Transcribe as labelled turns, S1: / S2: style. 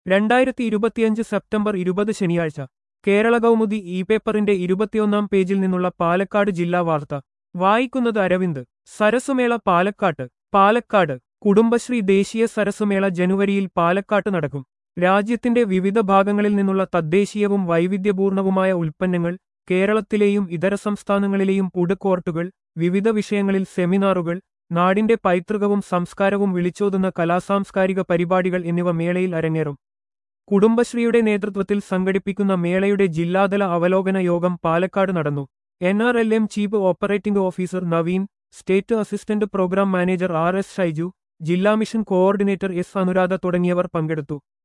S1: രണ്ടായിരത്തി ഇരുപത്തിയഞ്ച് സെപ്റ്റംബർ ഇരുപത് ശനിയാഴ്ച കേരള കൗമുദി ഇ പേപ്പറിന്റെ ഇരുപത്തിയൊന്നാം പേജിൽ നിന്നുള്ള പാലക്കാട് ജില്ലാ വാർത്ത വായിക്കുന്നത് അരവിന്ദ് സരസുമേള പാലക്കാട്ട് പാലക്കാട് കുടുംബശ്രീ ദേശീയ സരസുമേള ജനുവരിയിൽ പാലക്കാട്ട് നടക്കും രാജ്യത്തിന്റെ വിവിധ ഭാഗങ്ങളിൽ നിന്നുള്ള തദ്ദേശീയവും വൈവിധ്യപൂർണവുമായ ഉൽപ്പന്നങ്ങൾ കേരളത്തിലെയും ഇതര സംസ്ഥാനങ്ങളിലെയും ഫുഡ് കോർട്ടുകൾ വിവിധ വിഷയങ്ങളിൽ സെമിനാറുകൾ നാടിന്റെ പൈതൃകവും സംസ്കാരവും വിളിച്ചോതുന്ന കലാസാംസ്കാരിക പരിപാടികൾ എന്നിവ മേളയിൽ അരങ്ങേറും കുടുംബശ്രീയുടെ നേതൃത്വത്തിൽ സംഘടിപ്പിക്കുന്ന മേളയുടെ ജില്ലാതല അവലോകന യോഗം പാലക്കാട് നടന്നു N R L M chief operating officer Naveen state assistant program manager R S Shaiju ജില്ലാ മിഷൻ കോഓർഡിനേറ്റർ എസ് അനുരാധ തുടങ്ങിയവർ പങ്കെടുത്തു